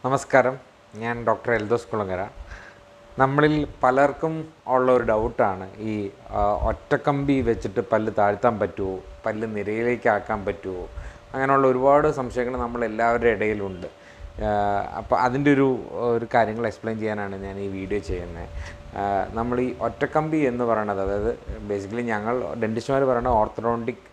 നമസ്കാരം ഞാൻ ഡോക്ടർ എൽദോസ് കുളങ്ങര നമ്മളിൽ പലർക്കും ഉള്ള ഒരു ഡൗട്ടാണ് ഈ ആ, ഒറ്റക്കമ്പി വെച്ചിട്ട് പല്ല് താഴ്ത്താൻ പറ്റുമോ പല്ല് നിരയിലേക്ക് ആക്കാൻ പറ്റുമോ അങ്ങനെയുള്ള ഒരുപാട് സംശയങ്ങൾ നമ്മൾ എല്ലാവരുടെ ഇടയിലുണ്ട് അപ്പോൾ അതിൻ്റെ ഒരു ഒരു കാര്യങ്ങൾ എക്സ്പ്ലെയിൻ ചെയ്യാനാണ് ഞാൻ ഈ വീഡിയോ ചെയ്യുന്നത് നമ്മൾ ഈ ഒറ്റക്കമ്പി എന്ന് പറയണത് അതായത് ബേസിക്കലി ഞങ്ങൾ ഡെൻറ്റിസ്റ്റുമാർ പറയുന്ന ഓർത്തഡോണ്ടിക്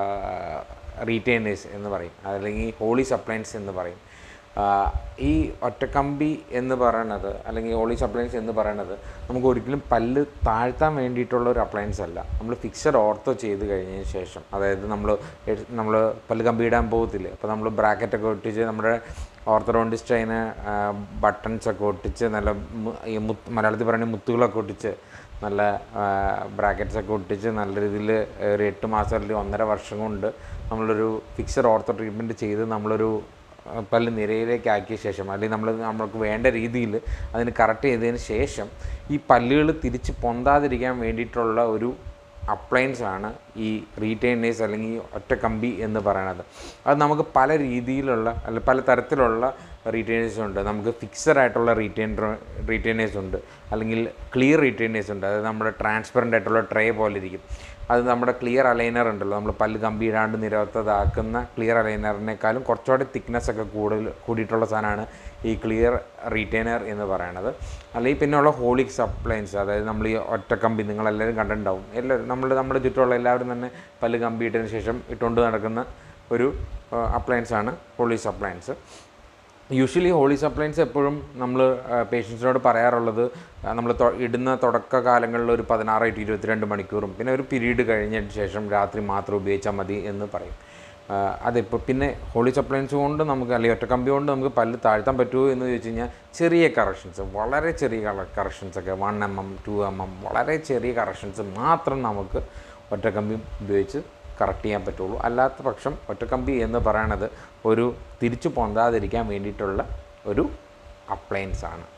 റീറ്റെയിനേഴ്സ് എന്ന് പറയും അല്ലെങ്കിൽ ഹോളി സപ്ലയൻസ് എന്ന് പറയും ആ, ഈ ഒറ്റക്കമ്പി എന്ന് പറയണത് അല്ലെങ്കിൽ ഹോളി സപ്ലയൻസ് എന്ന് പറയണത് നമുക്ക് ഒരിക്കലും പല്ല് താഴ്ത്താൻ വേണ്ടിയിട്ടുള്ള ഒരു അപ്ലയൻസ് അല്ല നമ്മൾ ഫിക്സഡ് ഓർത്തോ ചെയ്ത് കഴിഞ്ഞതിന് ശേഷം അതായത് നമ്മൾ നമ്മൾ പല്ല് കമ്പി ഇടാൻ പോകത്തില്ലേ അപ്പോൾ നമ്മൾ ബ്രാക്കറ്റൊക്കെ ഒട്ടിച്ച് നമ്മുടെ ഓർത്തഡോണ്ടിസ്റ്റ് അതിന് ബട്ടൺസ് ഒക്കെ ഒട്ടിച്ച് നല്ല മു- ഈ മുത്ത് മലയാളത്തിൽ പറയുന്ന മുത്തുകളൊക്കെ ഒട്ടിച്ച് നല്ല ബ്രാക്കറ്റ്സ് ഒക്കെ ഒട്ടിച്ച് നല്ല രീതിയിൽ ഒരു എട്ട് മാസം അല്ലെങ്കിൽ ഒന്നര വർഷം കൊണ്ട് നമ്മളൊരു ഫിക്സഡ് ഓർത്തോ ട്രീറ്റ്മെൻറ്റ് ചെയ്ത് നമ്മളൊരു ആ, പല്ല് നിരയിലേക്ക് ആക്കിയ ശേഷം അല്ലെങ്കിൽ നമ്മൾ നമ്മൾക്ക് വേണ്ട രീതിയിൽ അതിന് കറക്റ്റ് ചെയ്തതിന് ശേഷം ഈ പല്ലുകൾ തിരിച്ച് പൊന്താതിരിക്കാൻ വേണ്ടിയിട്ടുള്ള ഒരു അപ്ലയൻസ് ആണ് ഈ റീറ്റെയിനേഴ്സ് അല്ലെങ്കിൽ ഈ ഒറ്റക്കമ്പി എന്ന് പറയണത് അത് നമുക്ക് പല രീതിയിലുള്ള അല്ല പല തരത്തിലുള്ള റീറ്റെയിനേഴ്സ് ഉണ്ട് നമുക്ക് ഫിക്സഡ് ആയിട്ടുള്ള റീറ്റെയിനർ റീറ്റെയിനേഴ്സ് ഉണ്ട് അല്ലെങ്കിൽ ക്ലിയർ റീറ്റെയിനേഴ്സ് ഉണ്ട് അതായത് നമ്മുടെ ട്രാൻസ്പെറൻ്റ് ആയിട്ടുള്ള ട്രേ പോലെ ഇരിക്കും അത് നമ്മുടെ ക്ലിയർ അലൈനർ ഉണ്ടല്ലോ നമ്മൾ പല്ല് കമ്പി ഇടാണ്ട് നിരവത്തതാക്കുന്ന ക്ലിയർ അലൈനറിനേക്കാളും കുറച്ചുകൂടി തിക്നെസ് ഒക്കെ കൂടുതൽ കൂടിയിട്ടുള്ള സാധനമാണ് ഈ ക്ലിയർ റീറ്റെയിനർ എന്ന് പറയണത് അല്ലെങ്കിൽ പിന്നെയുള്ള ഹോളിക് സപ്ലൈൻസ് അതായത് നമ്മൾ ഈ ഒറ്റക്കമ്പി നിങ്ങളെല്ലാവരും കണ്ടിട്ടുണ്ടാവും എല്ലാവരും നമ്മൾ നമ്മുടെ ചുറ്റുമുള്ള എല്ലാവരും തന്നെ പല്ല് കമ്പി ഇട്ടതിന് ശേഷം ഇട്ടുകൊണ്ട് നടക്കുന്ന ഒരു അപ്ലയൻസ് ആണ് Hawley appliance usually Hawley appliance എപ്പോഴും നമ്മൾ പേഷ്യൻസിനോട് പറയാറുള്ളത് നമ്മൾ ഇടുന്ന തുടക്ക കാലങ്ങളിൽ ഒരു പതിനാറ് ടു ഇരുപത്തിരണ്ട് മണിക്കൂറും പിന്നെ ഒരു പീരീഡ് കഴിഞ്ഞതിന് ശേഷം രാത്രി മാത്രം ഉപയോഗിച്ചാൽ മതി എന്ന് പറയും ആ, അതിപ്പോൾ പിന്നെ ഹോളി സപ്ലൈൻസ് കൊണ്ട് നമുക്ക് അല്ലെങ്കിൽ ഒറ്റക്കമ്പി കൊണ്ട് നമുക്ക് പല്ല് താഴ്ത്താൻ പറ്റുമോ എന്ന് ചോദിച്ചു കഴിഞ്ഞാൽ ചെറിയ കറക്ഷൻസ് വളരെ ചെറിയ കറക്ഷൻസ് ഒക്കെ one M M two M M വളരെ ചെറിയ കറക്ഷൻസ് മാത്രം നമുക്ക് ഒറ്റക്കമ്പി ഉപയോഗിച്ച് കറക്റ്റ് ചെയ്യാൻ പറ്റുള്ളൂ അല്ലാത്ത പക്ഷം ഒറ്റക്കമ്പി എന്ന് പറയണത് ഒരു തിരിച്ചു പൊന്താതിരിക്കാൻ വേണ്ടിയിട്ടുള്ള ഒരു അപ്ലയൻസ് ആണ്